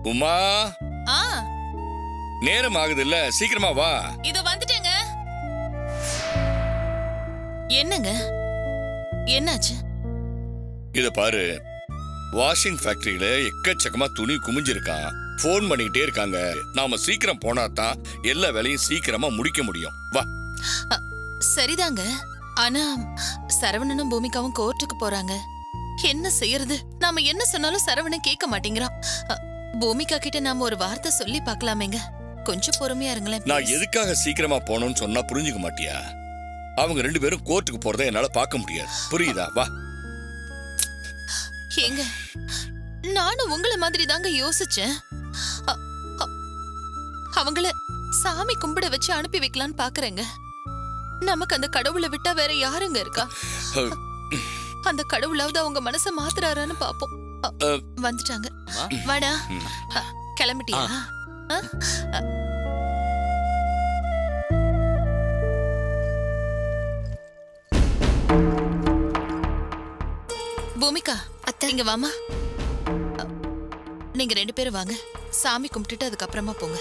உமா ஆ நேரம் ஆகுது இல்ல சீக்கிரமா வா இது வந்துட்டேங்க என்னங்க என்னாச்சு இத பாரு வாஷிங் ஃபேக்டரியில எக்கச்சக்கமா துணி குமிஞ்சிருக்கான் ஃபோன் பண்ணிக்கிட்டே இருக்காங்க நாம சீக்கிரம் போனா தான் எல்லா வேலையும் சீக்கிரமா முடிக்க முடியும் வா அ, சரிதாங்க ஆனா சரவணனும் பூமிகாவும் கோர்ட்டுக்கு போறாங்க என்ன செய்யறது நாம என்ன சொன்னாலும் சரவணன் கேட்க மாட்டேங்கிறான் அ, பூமிகா கிட்ட நாம ஒரு வார்த்தை சொல்லி பார்க்கலாமேங்க கொஞ்சம் பொறுமையா இருங்களேன் நான் please. எதுக்காக சீக்கிரமா போகணும்னு சொன்னா புரிஞ்சுக்க மாட்டியா அவங்க ரெண்டு பேரும் கோர்ட்டுக்கு போறதை என்னால பார்க்க முடியாது புரியுதா வா ஏங்க நானும் உங்கள மாதிரி தாங்க யோசிச்சேன் அ- அ- அவங்கள சாமி கும்பிட வச்சு அனுப்பி வைக்கலான்னு பாக்குறேங்க நமக்கு அந்த கடவுளை விட்டா வேற யாருங்க இருக்கா அஹ், அந்த கடவுளாவது அவங்க மனச மாத்துறாரான்னு பாப்போம் அ, அஹ், வந்துட்டாங்க வாடா அ, கிளம்பிட்டியா அ? அ. பூமிகா அத்தை. இங்க வாமா அ, நீங்க ரெண்டு பேரும் வாங்க சாமி கும்பிட்டுட்டு அதுக்கப்புறமா போங்க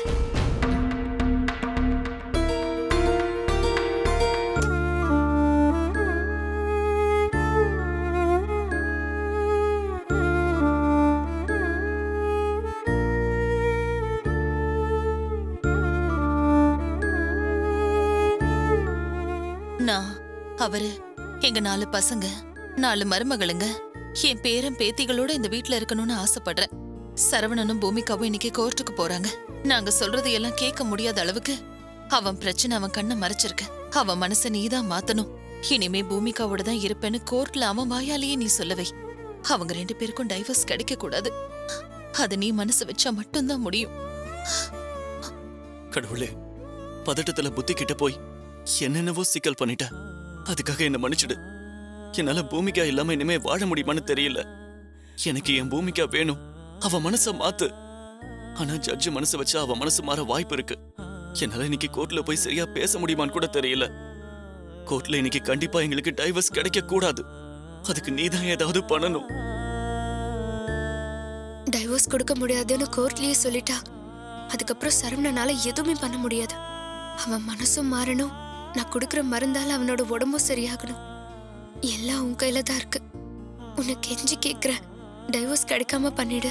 நான் அவரு எங்க நாலு பசங்க நாலு மருமகளுங்க என் பேரன் பேத்திகளோட இந்த வீட்ல இருக்கணும்னு ஆசைப்படுறேன் சரவணனும் பூமிகாவும் இன்னைக்கு கோர்ட்டுக்கு போறாங்க நாங்க சொல்றது எல்லாம் கேட்க முடியாத அளவுக்கு அவன் பிரச்சனை அவன் கண்ணை மறைச்சிருக்கு அவன் மனச நீதான் மாத்தணும் இனிமே பூமிகாவோட தான் இருப்பேன்னு கோர்ட்ல அவன் வாயாலேயே நீ சொல்லவை அவங்க ரெண்டு பேருக்கும் டைவர்ஸ் கிடைக்க கூடாது அத நீ மனசு வச்சா மட்டும்தான் முடியும் கடவுளே பதட்டத்துல புத்தி கிட்ட போய் என்னென்னவோ சிக்கல் பண்ணிட்டேன் அதுக்காக என்ன மன்னிச்சிடு என்னால பூமிகா இல்லாம இனிமே வாழ முடியுமான்னு தெரியல எனக்கு என் பூமிகா வேணும் அவ மனச மாத்து ஆனா ஜட்ஜு மனசு வச்சா அவ மனசு மாற வாய்ப்பு இருக்கு என்னால இன்னைக்கு கோர்ட்ல போய் சரியா பேச முடியுமான்னு கூட தெரியல கோர்ட்ல இன்னைக்கு கண்டிப்பா எங்களுக்கு டைவர்ஸ் கிடைக்க கூடாது அதுக்கு நீதான் ஏதாவது பண்ணணும் டைவோர்ஸ் கொடுக்க முடியாதுன்னு கோர்ட்லயே சொல்லிட்டா அதுக்கப்புறம் சரவணனால எதுவுமே பண்ண முடியாது அவன் மனசும் மாறணும் நான் கொடுக்குற மருந்தால அவனோட உடம்பும் சரியாகணும் எல்லாம் உன் கையில தான் இருக்கு உன்னை கெஞ்சி கேக்குறேன் டைவோர்ஸ் கிடைக்காம பண்ணிடு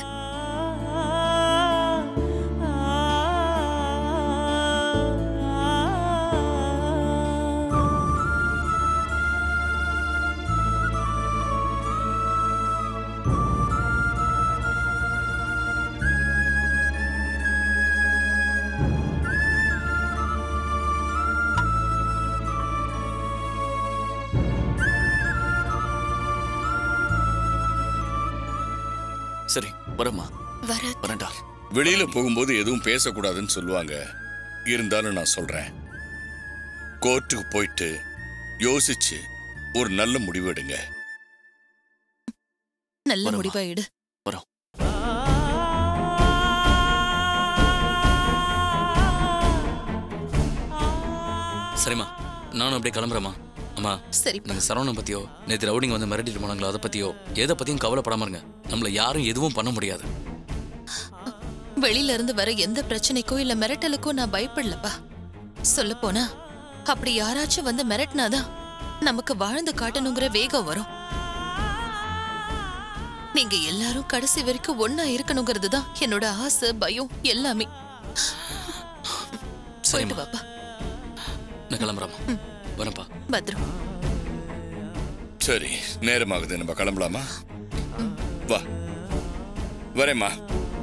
சரி வரமா வர வரேன்டா வெளியில போகும்போது எதுவும் பேசக்கூடாதுன்னு சொல்லுவாங்க இருந்தாலும் நான் சொல்றேன் கோர்ட்டுக்கு போயிட்டு யோசிச்சு ஒரு நல்ல முடிவு எடுங்க நல்ல வரமா. முடிவா எடு வரோம் சரிம்மா நானும் அப்படியே கிளம்புறேம்மா அம்மா சரிப்பா நீங்க சரவணன் பத்தியோ நேற்று ரவுடிங் வந்து மிரட்டிட்டு போனாங்களோ அதை பத்தியோ எதை பத்தியும் கவலைப்படாம இருங்க நம்மள யாரும் எதுவும் பண்ண முடியாது வெளியில இருந்து வர எந்த பிரச்சனைக்கோ இல்ல மிரட்டலுக்கோ நான் பயப்படலப்பா சொல்ல போனா அப்படி யாராச்சும் வந்து மிரட்டினாதான் நமக்கு வாழ்ந்து காட்டணுங்கிற வேகம் வரும் நீங்க எல்லாரும் கடைசி வரைக்கும் ஒன்னா இருக்கணுங்கிறது தான் என்னோட ஆசை பயம் எல்லாமே போயிட்டு சரிம்மா வாப்பா நான் கிளம்புறேம்மா வரேன்ப்பா பத்ரம் சரி நேரமாகுது நம்ம கிளம்பலாமா வா வரேம்மா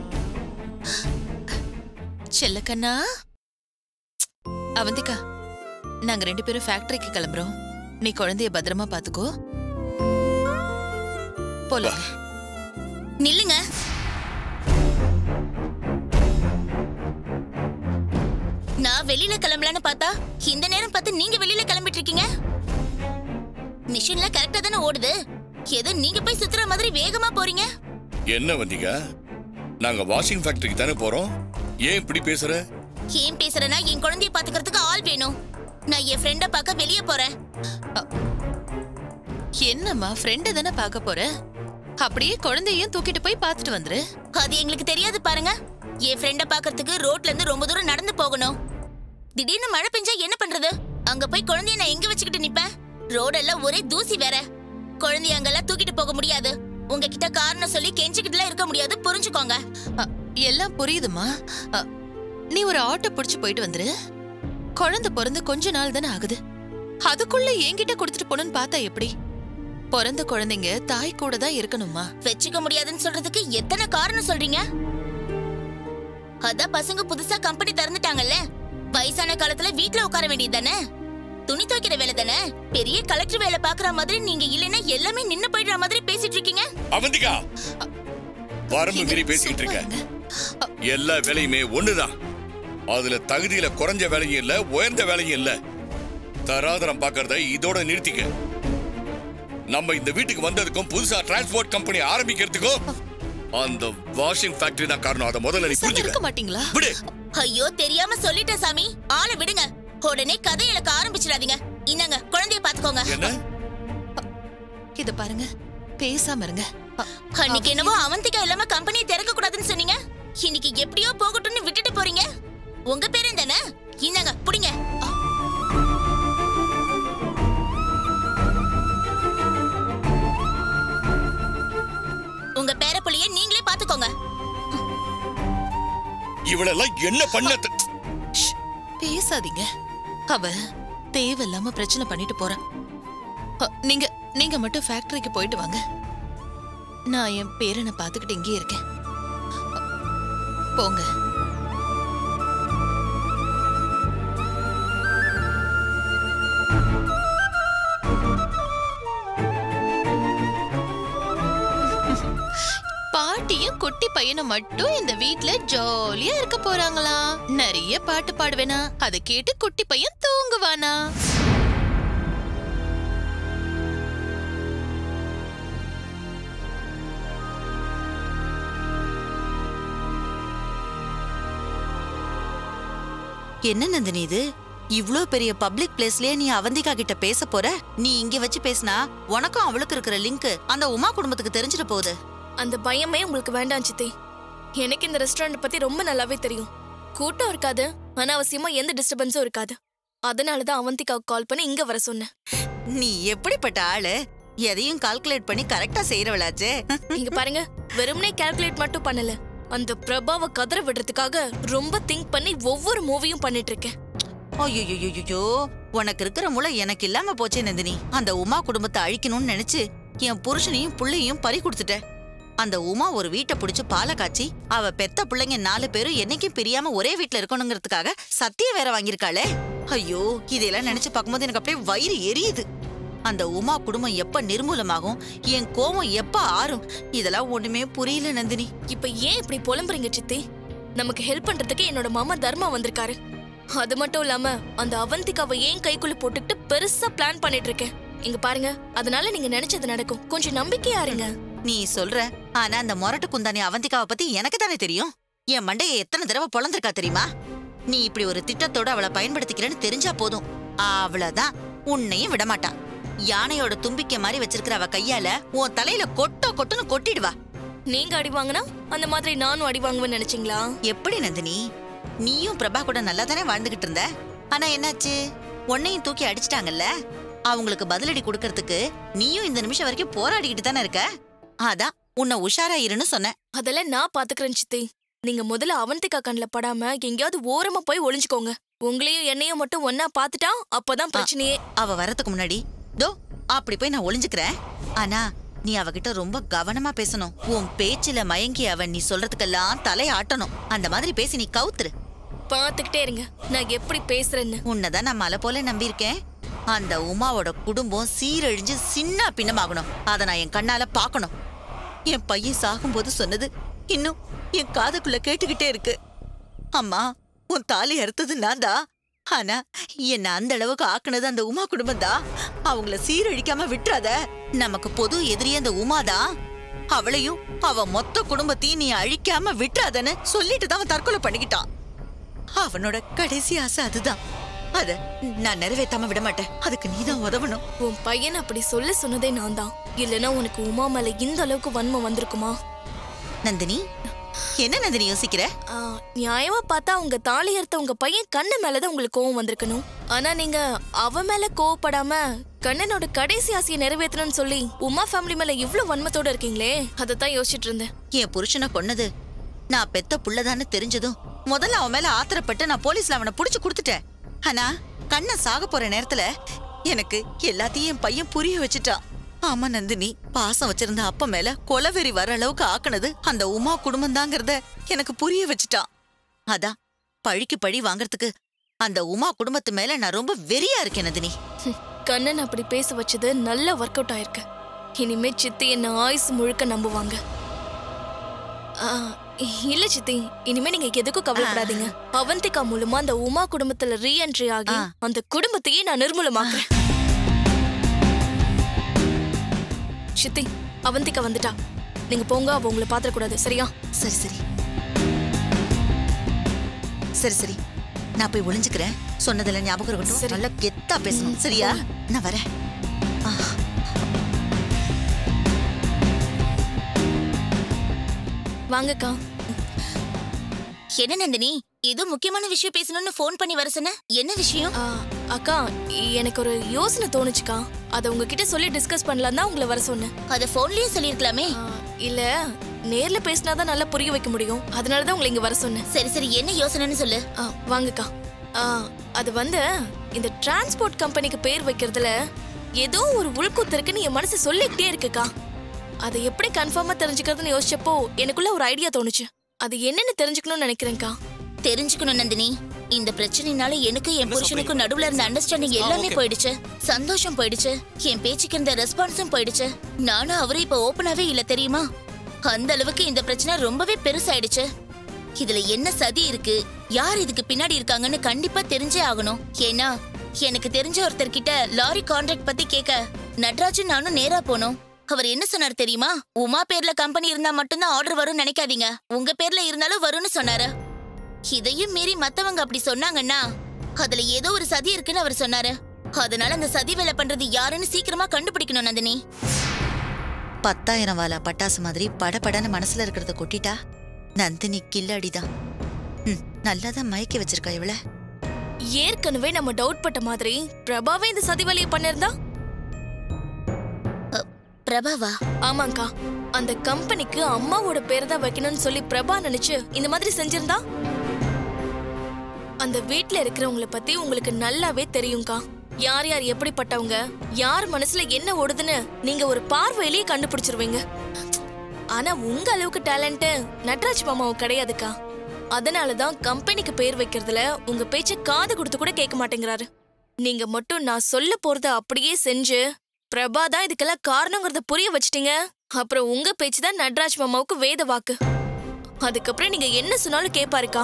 செல்லக்கண்ணா அவந்திகா நாங்க ரெண்டு பேரும் ஃபேக்டரிக்கு கிளம்புறோம் நீ குழந்தைய பத்திரமா பாத்துக்கோ போலாம் நில்லுங்க நான் வெளியில கிளம்பலான்னு பார்த்தா இந்த நேரம் பார்த்து நீங்க வெளியில கிளம்பிட்டு இருக்கீங்க மிஷின்லாம் கரெக்டா தானே ஓடுது ஏதோ நீங்க போய் சுத்துற மாதிரி வேகமா போறீங்க என்ன வந்தீங்க நாங்க வாஷிங் ஃபேக்டரிக்கு தானே போறோம் ஏன் இப்படி பேசுற ஏன் பேசுறேன்னா என் குழந்தைய பாத்துக்கிறதுக்கு ஆள் வேணும் நான் என் ஃப்ரெண்ட பார்க்க வெளியே போறேன் என்னம்மா ஃப்ரெண்டு தானே பார்க்க போற அப்படியே குழந்தையும் தூக்கிட்டு போய் பார்த்துட்டு வந்துரு அது எங்களுக்கு தெரியாது பாருங்க என் ஃப்ரெண்ட பாக்குறதுக்கு ரோட்ல இருந்து ரொம்ப தூரம் நடந்து போகணும் திடீர்னு மழை பெஞ்சா என்ன பண்றது அங்க போய் குழந்தைய நான் எங்க வச்சுக்கிட்டு நிப்பேன் ரோடெல்லாம் ஒரே தூசி வேற குழந்தைய அங்கெல்லாம் தூக்கிட்டு போக முடியாது உங்ககிட்ட காரணம் சொல்லி கெஞ்சிக்கிட்டுலாம் இருக்க முடியாது புரிஞ்சுக்கோங்க அ, எல்லாம் புரியுதுமா அ, நீ ஒரு ஆட்டோ புடிச்சு போயிட்டு வந்துரு குழந்தை பிறந்து கொஞ்ச நாள் தானே ஆகுது அதுக்குள்ள என்கிட்ட கொடுத்துட்டு போகணும்னு பார்த்தா எப்படி பிறந்த குழந்தைங்க தாய் கூட தான் இருக்கணுமா வச்சுக்க முடியாதுன்னு சொல்றதுக்கு எத்தனை காரணம் சொல்றீங்க அதான் பசங்க புதுசா கம்பெனி திறந்துட்டாங்கல்ல வயசான காலத்துல வீட்ல உட்கார வேண்டியது தானே துணி துவைக்கிற வேலை தானே பெரிய கலெக்டர் வேலை பாக்குற மாதிரி நீங்க இல்லைன்னா எல்லாமே நின்னு போயிடுற மாதிரி பேசிட்டு இருக்கீங்க அவந்திகா வரம்பு மீறி பேசிக்கிட்டு இருக்க எல்லா வேலையுமே ஒண்ணுதான் அதுல தகுதியில குறைஞ்ச வேலையும் இல்ல உயர்ந்த வேலையும் இல்ல தராதரம் பாக்குறத இதோட நிறுத்திக்க நம்ம இந்த வீட்டுக்கு வந்ததுக்கும் புதுசா டிரான்ஸ்போர்ட் கம்பெனி ஆரம்பிக்கிறதுக்கும் அந்த வாஷிங் ஃபேக்டரி தான் காரணம் அதை முதல்ல நீ சார், இருக்க புரிஞ்சுக்க மாட்டீங்களா விடு ஐயோ தெரியாம சொல்லிட்டேன் சாமி ஆளை விடுங்க உடனே கதை இழக்க ஆரம்பிச்சிடாதீங்க இந்தாங்க குழந்தைய பாத்துக்கோங்க என்ன இத பாருங்க பேசாம இருங்க அ, அன்னைக்கு என்னவோ அவந்திகா இல்லாம கம்பெனியை திறக்க கூடாதுன்னு சொன்னீங்க இன்னைக்கு எப்படியோ போகட்டும்னு விட்டுட்டு போறீங்க உங்க பேரும் தானே இந்தாங்க புடிங்க உங்க பேர புள்ளைய நீங்களே பாத்துக்கோங்க இவளெல்லாம் என்ன பண்ண ஷ், பேசாதீங்க அவ தேவையில்லாம பிரச்சனை பண்ணிட்டு போறா அ, நீங்க நீங்க மட்டும் ஃபேக்டரிக்கு போயிட்டு வாங்க நான் என் பேரனை பார்த்துக்கிட்டு இங்கே இருக்கேன் அ, போங்க பாட்டியும் குட்டி பையனும் மட்டும் இந்த வீட்ல ஜாலியா இருக்க போறாங்களா நிறைய பாட்டு பாடுவேனா அதை கேட்டு குட்டி பையன் தூங்குவானா என்ன நந்தினி இது இவ்ளோ பெரிய பப்ளிக் பிளேஸ்லயே நீ அவந்திகா கிட்ட பேச போற நீ இங்க வச்சு பேசினா உனக்கும் அவளுக்கு இருக்கிற லிங்க் அந்த உமா குடும்பத்துக்கு தெரிஞ்சிட போகுது அந்த பயமே உங்களுக்கு வேண்டாம் சித்தி எனக்கு இந்த ரெஸ்டாரண்ட் பத்தி ரொம்ப நல்லாவே தெரியும் கூட்டம் இருக்காது அனாவசியமா எந்த டிஸ்டர்பன்ஸும் இருக்காது அதனால தான் அவந்திகாவுக்கு கால் பண்ணி இங்க வர சொன்னேன் நீ எப்படிப்பட்ட ஆளு எதையும் கால்குலேட் பண்ணி கரெக்டா செய்யறவளாச்சே இங்க பாருங்க வெறுமனே கால்குலேட் மட்டும் பண்ணல அந்த பிரபாவை கதற விடுறதுக்காக ரொம்ப திங்க் பண்ணி ஒவ்வொரு மூவியும் பண்ணிட்டு இருக்கேன் ஐயோ உனக்கு இருக்கிற மூளை எனக்கு இல்லாம போச்சே நந்தினி அந்த உமா குடும்பத்தை அழிக்கணும்னு நினைச்சு என் புருஷனையும் புள்ளையும் பறி கொடுத்துட்ட அந்த உமா ஒரு வீட்டை புடிச்சு பாலை காய்ச்சி அவ பெத்த பிள்ளைங்க நாலு பேரும் என்னைக்கும் பிரியாம ஒரே வீட்ல இருக்கணுங்கிறதுக்காக சத்தியம் வேற வாங்கியிருக்காளே ஐயோ இதெல்லாம் நினைச்சு பார்க்கும்போது எனக்கு அப்படியே வயிறு எரியுது அந்த உமா குடும்பம் எப்ப நிர்மூலமாகும் என் கோவம் எப்ப ஆறும் இதெல்லாம் ஒண்ணுமே புரியல நந்தினி இப்ப ஏன் இப்படி புலம்புறீங்க சித்தி நமக்கு ஹெல்ப் பண்றதுக்கு என்னோட மாமா தர்மா வந்திருக்காரு அது மட்டும் இல்லாம அந்த அவந்திகாவை ஏன் கைக்குள்ள போட்டுக்கிட்டு பெருசா பிளான் பண்ணிட்டு இருக்கேன் இங்க பாருங்க அதனால நீங்க நினைச்சது நடக்கும் கொஞ்சம் நம்பிக்கையா இருங்க நீ சொல்ற ஆனா அந்த மொரட்டு குந்தானி அவந்திகாவை பத்தி எனக்கு தானே தெரியும் என் மண்டைய எத்தனை தடவை பொழந்திருக்கா தெரியுமா நீ இப்படி ஒரு திட்டத்தோட அவளை பயன்படுத்திக்கிறேன்னு தெரிஞ்சா போதும் அவ்வளவுதான் உன்னையும் விடமாட்டா யானையோட தும்பிக்கை மாதிரி வச்சிருக்கிற அவ கையால உன் தலையில கொட்டோ கொட்டுன்னு கொட்டிடுவா நீங்க அடி வாங்கினா அந்த மாதிரி நானும் அடி வாங்குவேன்னு நினைச்சீங்களா எப்படி நந்தினி நீயும் பிரபா கூட நல்லா தானே வாழ்ந்துகிட்டு இருந்த ஆனா என்னாச்சு உன்னையும் தூக்கி அடிச்சிட்டாங்கல்ல அவங்களுக்கு பதிலடி கொடுக்கறதுக்கு நீயும் இந்த நிமிஷம் வரைக்கும் போராடிக்கிட்டு தானே இருக்க அதான் உன்னை உஷாரா இருன்னு சொன்னேன் அதெல்லாம் நான் பாத்துக்கிறேன் சித்தி நீங்க முதல்ல அவந்திகா கண்ணுல படாம எங்கேயாவது ஓரமா போய் ஒளிஞ்சுக்கோங்க உங்களையும் என்னையும் மட்டும் ஒன்னா பாத்துட்டா அப்பதான் பிரச்சனையே அவ வரதுக்கு முன்னாடி தோ அப்படி போய் நான் ஒளிஞ்சுக்கிறேன் ஆனா நீ அவகிட்ட ரொம்ப கவனமா பேசணும் உன் பேச்சுல மயங்கி அவன் நீ சொல்றதுக்கெல்லாம் தலையாட்டணும் அந்த மாதிரி பேசி நீ கவுத்துரு பாத்துக்கிட்டே இருங்க நான் எப்படி பேசுறேன்னு உன்னதான் நான் மலை போல நம்பியிருக்கேன் அந்த உமாவோட குடும்பம் சீரழிஞ்சு சின்ன பின்னமாகணும் அதை நான் என் கண்ணால பார்க்கணும் என் பையன் சாகும்போது சொன்னது இன்னும் என் காதுக்குள்ள கேட்டுக்கிட்டே இருக்கு அம்மா உன் தாலி அறுத்தது நான் தான் ஆனா என்ன அந்த அளவுக்கு ஆக்குனது அந்த உமா குடும்பம் தான் அவங்கள சீரழிக்காம விட்டுறாத நமக்கு பொது எதிரி அந்த உமா தான் அவளையும் அவ மொத்த குடும்பத்தையும் நீ அழிக்காம விட்டுறாதன்னு சொல்லிட்டு தான் அவன் தற்கொலை பண்ணிக்கிட்டான் அவனோட கடைசி ஆசை அதுதான் அத நான் நிறைவேத்தாம விட மாட்டேன் அதுக்கு நீதான் உதவணும் உன் பையன் அப்படி சொல்ல சொன்னதே நான் தான் இல்லைன்னா உனக்கு உமா மேல இந்த அளவுக்கு வன்மம் வந்திருக்குமா நந்தினி என்ன நந்தினி யோசிக்கிற ஆ, நியாயமா பார்த்தா உங்க தாலி அறுத்த உங்க பையன் கண்ணு மேலதான் உங்களுக்கு கோவம் வந்திருக்கணும் ஆனா நீங்க அவ மேல கோவப்படாம கண்ணனோட கடைசி ஆசையை நிறைவேற்றணும்னு சொல்லி உமா ஃபேமிலி மேல இவ்ளோ வன்மத்தோட இருக்கீங்களே அதைத்தான் யோசிச்சுட்டு இருந்தேன் என் புருஷனை கொன்னது நான் பெத்த புள்ளதான்னு தெரிஞ்சதும் முதல்ல அவன் மேல ஆத்திரப்பட்டு நான் போலீஸ்ல அவனை புடிச்சு கொடுத்துட்டேன் ஆனா கண்ணை சாக போற நேரத்துல எனக்கு எல்லாத்தையும் என் பையன் புரிய வச்சுட்டான் ஆமா நந்தினி பாசம் வச்சிருந்த அப்ப மேல கொலவெறி வர அளவுக்கு ஆக்குனது அந்த உமா குடும்பம் தாங்கிறத எனக்கு புரிய வச்சுட்டான் அதான் பழிக்கு பழி வாங்குறதுக்கு அந்த உமா குடும்பத்து மேல நான் ரொம்ப வெறியா இருக்கேன் நந்தினி ஹம், கண்ணன் அப்படி பேச வச்சது நல்ல ஒர்க் அவுட் ஆயிருக்கு இனிமே சித்தி என்ன ஆயுசு முழுக்க நம்புவாங்க ஆ, இல்ல சித்தி இனிமே நீங்க எதுக்கும் கவலைப்படாதீங்க அவந்திகா மூலமா அந்த உமா குடும்பத்துல ரீஎன்ட்ரி ஆகி ஆ. அந்த குடும்பத்தையே நான் நிர்மூலமாக்குறேன் சித்தி அவந்திகா வந்துட்டா நீங்க போங்க அவ உங்களை பாத்திரக்கூடாது சரியா சரி சரி சரி சரி நான் போய் ஒளிஞ்சுக்கிறேன் சொன்னதெல்லாம் ஞாபகம் இருக்கட்டும் சரி. நல்லா கெத்தா பேசணும் சரியா நான் வரேன் ஆ. வாங்கக்கா என்ன நந்தினி ஏதோ முக்கியமான விஷயம் பேசணும்னு ஃபோன் பண்ணி வர சொன்ன என்ன விஷயம் ஆ, அக்கா எனக்கு ஒரு யோசனை தோணுச்சுக்கா அதை உங்ககிட்ட சொல்லி டிஸ்கஸ் பண்ணலாம் தான் உங்களை வர சொன்னேன் அத போன்லயே சொல்லிருக்கலாமே ஆ, இல்ல நேர்ல பேசினாதான் நல்லா புரிய வைக்க முடியும் அதனால தான் உங்களை இங்க வர சொன்னேன் சரி சரி என்ன யோசனைன்னு சொல்லு ஆ, வாங்கக்கா ஆ, அது வந்து இந்த டிரான்ஸ்போர்ட் கம்பெனிக்கு பேர் வைக்கிறதுல ஏதோ ஒரு உள்குத்து இருக்குன்னு என் மனசு சொல்லிக்கிட்டே இருக்குக்கா அதை எப்படி கன்ஃபார்மா தெரிஞ்சுக்கிறதுன்னு யோசிச்சப்போ எனக்குள்ள ஒரு ஐடியா தோணுச்சு அது என்னன்னு தெரிஞ்சுக்கணும்னு நினைக்கிறேன்க்கா தெரிஞ்சுக்கணும் நந்தினி இந்த பிரச்சனைனால எனக்கு என் புருஷனுக்கும் நடுவுல இருந்த அண்டர்ஸ்டாண்டிங் எல்லாமே போயிடுச்சு சந்தோஷம் போயிடுச்சு என் பேச்சுக்கு இருந்த ரெஸ்பான்ஸும் போயிடுச்சு நானும் அவரும் இப்ப ஓப்பனாவே இல்ல தெரியுமா அந்த அளவுக்கு இந்த பிரச்சனை ரொம்பவே பெருசாயிடுச்சு இதுல என்ன சதி இருக்கு யார் இதுக்கு பின்னாடி இருக்காங்கன்னு கண்டிப்பா தெரிஞ்சே ஆகணும் ஏன்னா எனக்கு தெரிஞ்ச ஒருத்தர்கிட்ட லாரி கான்ட்ராக்ட் பத்தி கேட்க நட்ராஜும் நானும் நேரா போனோம் அவர் என்ன சொன்னார் தெரியுமா உமா பேர்ல கம்பெனி இருந்தா மட்டும்தான் ஆர்டர் வரும்னு நினைக்காதீங்க உங்க பேர்ல இருந்தாலும் வரும்னு சொன்னாரு இதையும் மீறி மத்தவங்க அப்படி சொன்னாங்கன்னா அதுல ஏதோ ஒரு சதி இருக்குன்னு அவர் சொன்னாரு அதனால அந்த சதி வேலை பண்றது யாருன்னு சீக்கிரமா கண்டுபிடிக்கணும் நந்தினி பத்தாயிரம் வாலா பட்டாசு மாதிரி படபடன்னு மனசுல இருக்கிறத கொட்டிட்டா நந்தினி கில்லாடிதான் ம், நல்லாதான் மயக்கி வச்சிருக்கா இவள ஏற்கனவே நம்ம டவுட் பட்ட மாதிரி பிரபாவே இந்த சதி வேலையை பண்ணிருந்தா பிரபாவா ஆமாங்கா அந்த கம்பெனிக்கு அம்மாவோட பேர் தான் வைக்கணும்னு சொல்லி பிரபா நினைச்சு இந்த மாதிரி செஞ்சிருந்தா அந்த வீட்ல இருக்கிறவங்கள பத்தி உங்களுக்கு நல்லாவே தெரியும்க்கா யார் யார் எப்படிப்பட்டவங்க யார் மனசுல என்ன ஓடுதுன்னு நீங்க ஒரு பார்வையிலேயே கண்டுபிடிச்சிருவீங்க ஆனா உங்க அளவுக்கு டேலண்ட் நட்ராஜ் மாமாவுக்கு கிடையாதுக்கா அதனாலதான் கம்பெனிக்கு பேர் வைக்கிறதுல உங்க பேச்ச காது கொடுத்து கூட கேட்க மாட்டேங்கிறாரு நீங்க மட்டும் நான் சொல்ல போறத அப்படியே செஞ்சு பிரபா தான் இதுக்கெல்லாம் காரணங்கிறத புரிய வச்சிட்டீங்க அப்புறம் உங்க பேச்சு தான் நட்ராஜ் மாமாவுக்கு வேத வாக்கு அதுக்கப்புறம் நீங்க என்ன சொன்னாலும் கேப்பாருக்கா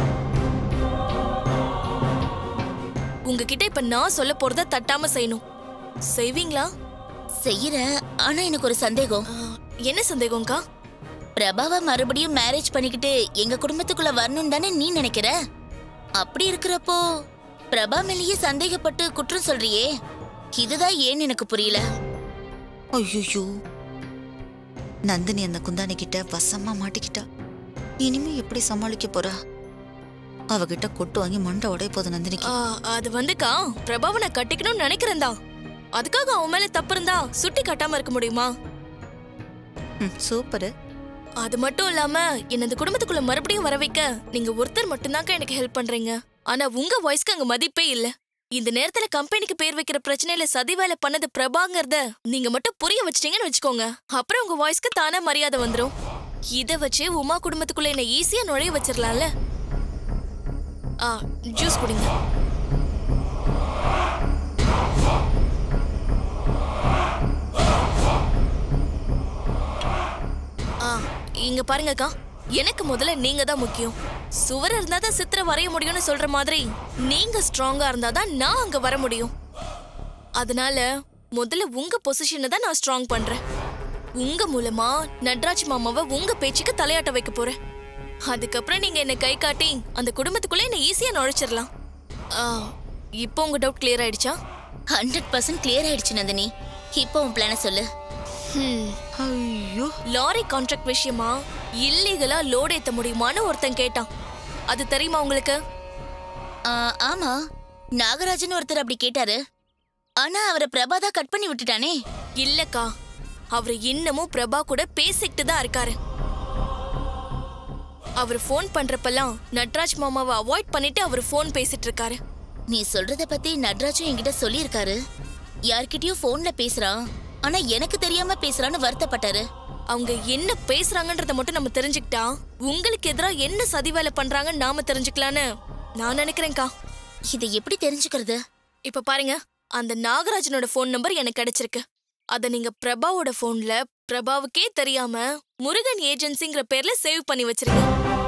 உங்ககிட்ட இப்ப நான் சொல்ல போறத தட்டாம செய்யணும் செய்வீங்களா செய்யறேன் ஆனா எனக்கு ஒரு சந்தேகம் ஆ, என்ன சந்தேகம்க்கா பிரபாவை மறுபடியும் மேரேஜ் பண்ணிக்கிட்டு எங்க குடும்பத்துக்குள்ள வரணும்னு தானே நீ நினைக்கிற அப்படி இருக்கிறப்போ பிரபா மேலேயே சந்தேகப்பட்டு குற்றம் சொல்றியே இதுதான் ஏன்னு எனக்கு புரியல ஐயோ நந்தினி அந்த குந்தாணி கிட்ட வசமா மாட்டிக்கிட்டா இனிமே எப்படி சமாளிக்க போறா அவகிட்ட கொட்டு வாங்கி மண்டை உடைய போகுது நந்தினிக்கு ஆ, அது வந்துக்கா பிரபாவை நான் கட்டிக்கணும்னு நினைக்கிறேன் தான் அதுக்காக அவன் மேல தப்பு இருந்தா சுட்டி கட்டாம இருக்க முடியுமா ம், சூப்பரு அது மட்டும் இல்லாம என்ன இந்த குடும்பத்துக்குள்ள மறுபடியும் வர வைக்க நீங்க ஒருத்தர் மட்டும்தான்க்கா எனக்கு ஹெல்ப் பண்றீங்க ஆனா உங்க வாய்ஸ்க்கு அங்க மதிப்பே இல்ல இந்த நேரத்துல கம்பெனிக்கு பேர் வைக்கிற பிரச்சனையில சதி வேலை பண்ணது பிரபாங்கிறத நீங்க மட்டும் புரிய வச்சிட்டீங்கன்னு வச்சுக்கோங்க அப்புறம் உங்க வாய்ஸ்க்கு தானே மரியாதை வந்துரும் இத வச்சு உமா குடும்பத்துக்குள்ள என்ன ஈஸியா நுழைய வச்சிடலாம்ல ஆ ஜூஸ் குடிங்க ஆ இங்க பாருங்கக்கா எனக்கு முதல்ல நீங்க தான் முக்கியம் சுவர் இருந்தா தான் சித்திரை வரைய முடியும்னு சொல்ற மாதிரி நீங்க ஸ்ட்ராங்கா இருந்தா தான் நான் அங்க வர முடியும் அதனால முதல்ல உங்க பொசிஷனை தான் நான் ஸ்ட்ராங் பண்றேன் உங்க மூலமா நட்ராஜ் மாமாவை உங்க பேச்சுக்கு தலையாட்ட வைக்க போறேன் அதுக்கப்புறம் நீங்க என்ன கை காட்டி அந்த குடும்பத்துக்குள்ள என்ன ஈஸியா நுழைச்சிடலாம் ஆ, இப்போ உங்க டவுட் கிளியர் ஆயிடுச்சா ஹண்ட்ரட் பர்சன்ட் கிளியர் ஆயிடுச்சு நந்தினி இப்போ உன் பிளான சொல்லு ஐயோ லாரி கான்ட்ராக்ட் விஷயமா இல்லீகலா லோட் ஏத்த முடியுமான்னு ஒருத்தன் கேட்டான் அது தெரியுமா உங்களுக்கு ஆ, ஆமா நாகராஜன் ஒருத்தர் அப்படி கேட்டாரு ஆனா அவரை பிரபா தான் கட் பண்ணி விட்டுட்டானே இல்லக்கா அவர் இன்னமும் பிரபா கூட பேசிக்கிட்டு தான் இருக்காரு அவர் ஃபோன் பண்றப்பெல்லாம் நட்ராஜ் மாமாவை அவாய்ட் பண்ணிட்டு அவர் ஃபோன் பேசிட்டு இருக்காரு நீ சொல்றத பத்தி நட்ராஜும் என்கிட்ட சொல்லியிருக்காரு யார்கிட்டயும் போன்ல பேசுறான் ஆனா எனக்கு தெரியாம பேசுறான்னு வருத்தப்பட்டாரு அவங்க என்ன பேசுறாங்கன்றத மட்டும் நம்ம தெரிஞ்சுக்கிட்டா உங்களுக்கு எதிரா என்ன சதி வேலை பண்றாங்கன்னு நாம தெரிஞ்சுக்கலான்னு நான் நினைக்கிறேன்க்கா இதை எப்படி தெரிஞ்சுக்கிறது இப்ப பாருங்க அந்த நாகராஜனோட ஃபோன் நம்பர் எனக்கு கிடைச்சிருக்கு அத நீங்க பிரபாவோட ஃபோன்ல பிரபாவுக்கே தெரியாம முருகன் ஏஜென்சிங்கிற பேர்ல சேவ் பண்ணி வச்சிருங்க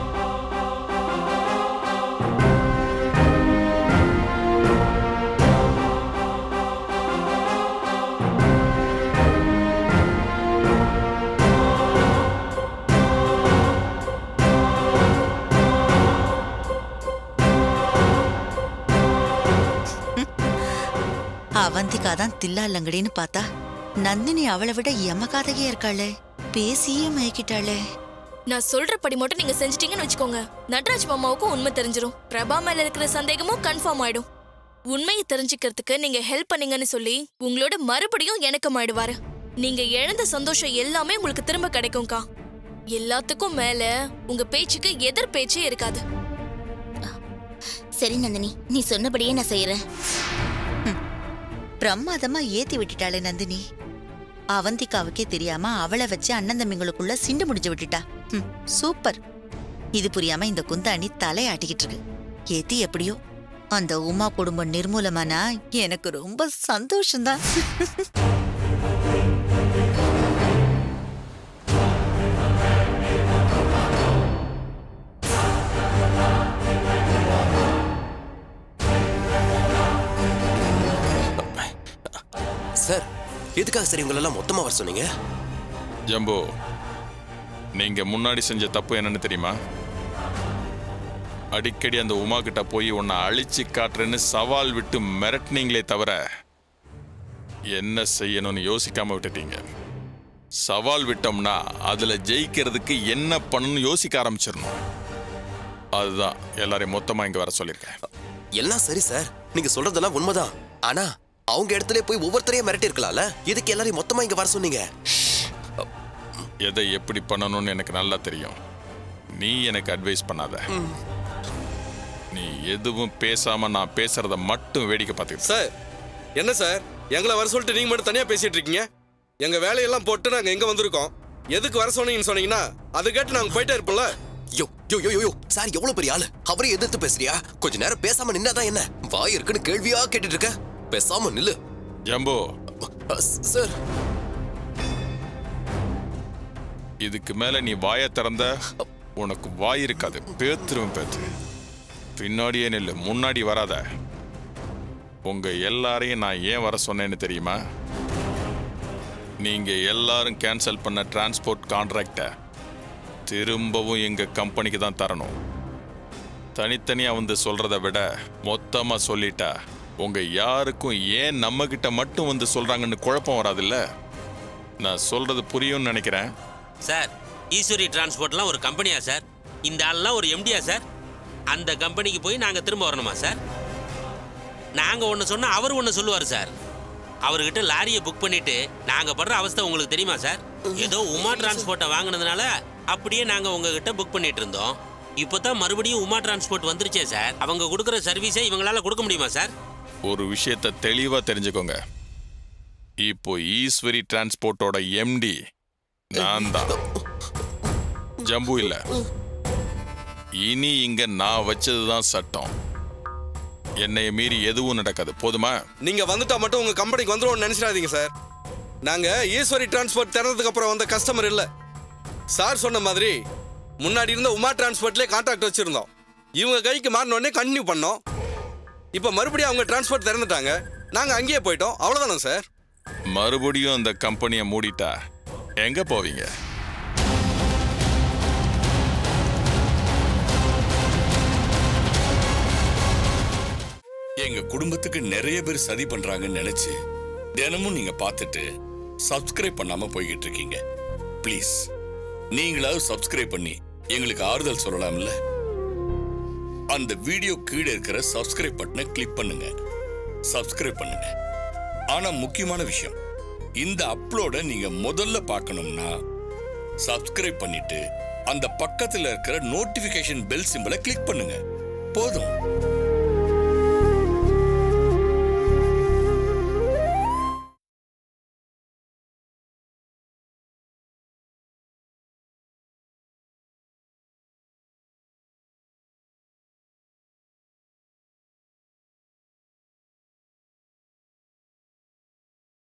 அவந்திகா தான் தில்லா இல்லங்கடின்னு பார்த்தா நந்தினி அவளை விட எமகாதகியா இருக்காளே பேசியே மயக்கிட்டாளே நான் சொல்றபடி மட்டும் நீங்க செஞ்சிட்டீங்கன்னு வச்சுக்கோங்க நட்ராஜ் மாமாவுக்கும் உண்மை தெரிஞ்சிரும் பிரபா மேல இருக்கிற சந்தேகமும் கன்ஃபார்ம் ஆயிடும் உண்மையை தெரிஞ்சுக்கிறதுக்கு நீங்க ஹெல்ப் பண்ணீங்கன்னு சொல்லி உங்களோட மறுபடியும் இணக்கமாயிடுவாரு நீங்க இழந்த சந்தோஷம் எல்லாமே உங்களுக்கு திரும்ப கிடைக்கும்க்கா எல்லாத்துக்கும் மேல உங்க பேச்சுக்கு எதிர் பேச்சே இருக்காது சரி நந்தினி நீ சொன்னபடியே நான் செய்யறேன் பிரமாதமா ஏத்தி விட்டுட்டாளே நந்தினி அவந்திகாவுக்கே தெரியாம அவளை வச்சு அண்ணன் தம்பிங்களுக்குள்ள சிண்டு முடிஞ்சு விட்டுட்டா ம், சூப்பர் இது புரியாம இந்த குந்தாணி தலையாட்டிக்கிட்டு இருக்கு ஏத்தி எப்படியோ அந்த உமா குடும்பம் நிர்மூலமானா எனக்கு ரொம்ப சந்தோஷம்தான் சார் எதுக்காக சார் இவங்களெல்லாம் மொத்தமா வர சொன்னீங்க ஜம்பு நீங்க முன்னாடி செஞ்ச தப்பு என்னன்னு தெரியுமா அடிக்கடி அந்த உமா கிட்ட போய் உன்னை அழிச்சு காட்டுறேன்னு சவால் விட்டு மிரட்டினீங்களே தவிர என்ன செய்யணும்னு யோசிக்காம விட்டுட்டீங்க சவால் விட்டோம்னா அதுல ஜெயிக்கிறதுக்கு என்ன பண்ணணும்னு யோசிக்க ஆரம்பிச்சிடணும் அதுதான் எல்லாரையும் மொத்தமா இங்க வர சொல்லியிருக்கேன் எல்லாம் சரி சார் நீங்க சொல்றதெல்லாம் உண்மைதான் ஆனா அவங்க இடத்துல போய் ஒவ்வொருத்தரையும் மிரட்டி இருக்கலாம்ல எதுக்கு எல்லாரையும் மொத்தமா இங்க வர சொன்னீங்க எதை எப்படி பண்ணணும்னு எனக்கு நல்லா தெரியும் நீ எனக்கு அட்வைஸ் பண்ணாத நீ எதுவும் பேசாம நான் பேசுறத மட்டும் வேடிக்கை பார்த்துக்கிட்டு சார் என்ன சார் எங்களை வர சொல்லிட்டு நீங்க மட்டும் தனியா பேசிட்டு இருக்கீங்க எங்க வேலையெல்லாம் போட்டு நாங்க எங்க வந்திருக்கோம் எதுக்கு வர சொன்னீங்கன்னு சொன்னீங்கன்னா அதை கேட்டு நாங்க போயிட்டே இருப்போம்ல யோ யோ யோ யோ, யோ சார் எவ்வளவு பெரிய ஆளு அவரே எதிர்த்து பேசுறியா கொஞ்ச நேரம் பேசாம நின்னாதான் என்ன வாய் இருக்குன்னு கேள்வியா கேட்டுட்டு இருக்க பேசாம நில்லு ஜம்போ அ, சார் இதுக்கு மேல நீ வாயை திறந்த உனக்கு வாய் இருக்காது பேத்துருவேன் பேத்து பின்னாடியே நில்லு முன்னாடி வராத உங்க எல்லாரையும் நான் ஏன் வர சொன்னேன்னு தெரியுமா நீங்க எல்லாரும் கேன்சல் பண்ண டிரான்ஸ்போர்ட் கான்ட்ராக்டை திரும்பவும் எங்க கம்பெனிக்கு தான் தரணும் தனித்தனியா வந்து சொல்றதை விட மொத்தமா சொல்லிட்டா உங்க யாருக்கும் ஏன் நம்ம கிட்ட மட்டும் வந்து சொல்றாங்கன்னு குழப்பம் வராதுல்ல நான் சொல்றது புரியும்னு நினைக்கிறேன் சார் ஈஸ்வரி டிரான்ஸ்போர்ட்லாம் ஒரு கம்பெனியா சார் இந்த ஆள்லாம் ஒரு எம்டியா சார் அந்த கம்பெனிக்கு போய் நாங்கள் திரும்ப வரணுமா சார் நாங்கள் ஒன்று சொன்னால் அவர் ஒன்று சொல்லுவார் சார் அவர்கிட்ட லாரியை புக் பண்ணிட்டு நாங்கள் படுற அவஸ்தை உங்களுக்கு தெரியுமா சார் ஏதோ உமா டிரான்ஸ்போர்ட்டை வாங்கினதுனால அப்படியே நாங்கள் உங்ககிட்ட புக் பண்ணிட்டு இருந்தோம் இப்போ தான் மறுபடியும் உமா டிரான்ஸ்போர்ட் வந்துருச்சே சார் அவங்க கொடுக்குற சர்வீஸை இவங்களால கொடுக்க முடியுமா சார் ஒரு விஷயத்த தெளிவா தெரிஞ்சுக்கோங்க இப்போ ஈஸ்வரி டிரான்ஸ்போர்ட்டோட எம்டி நான் தான் ஜம்பு இல்ல இனி இங்க நான் வச்சதுதான் சட்டம் என்னைய மீறி எதுவும் நடக்காது போதுமா நீங்க வந்துட்டா மட்டும் உங்க கம்பெனிக்கு வந்துருவோம்னு நினைச்சிடாதீங்க சார் நாங்க ஈஸ்வரி டிரான்ஸ்போர்ட் திறந்ததுக்கு அப்புறம் வந்த கஸ்டமர் இல்ல சார் சொன்ன மாதிரி முன்னாடி இருந்த உமா டிரான்ஸ்போர்ட்லேயே கான்ட்ராக்ட் வச்சிருந்தோம் இவங்க கைக்கு மாறின உடனே கண்டினியூ பண்ணோம் இப்போ மறுபடியும் அவங்க டிரான்ஸ்போர்ட் திறந்துட்டாங்க நாங்க அங்கேயே போயிட்டோம் அவ்வளவுதானே சார் மறுபடியும் அந்த கம்பெனியை மூடிட்டா எங்க போவீங்க எங்க குடும்பத்துக்கு நிறைய பேர் சதி பண்றாங்கன்னு நினைச்சு தினமும் நீங்க பார்த்துட்டு சப்ஸ்கிரைப் பண்ணாம போய்கிட்டு இருக்கீங்க ப்ளீஸ் நீங்களாவது சப்ஸ்கிரைப் பண்ணி எங்களுக்கு ஆறுதல் சொல்லலாம்ல அந்த வீடியோ கீழே இருக்கிற சப்ஸ்கிரைப் பட்டனை கிளிக் பண்ணுங்க சப்ஸ்கிரைப் பண்ணுங்க ஆனா முக்கியமான விஷயம் இந்த அப்லோட நீங்க முதல்ல பார்க்கணும்னா சப்ஸ்கிரைப் பண்ணிட்டு அந்த பக்கத்துல இருக்கிற நோட்டிபிகேஷன் பெல் சிம்பலை கிளிக் பண்ணுங்க போதும்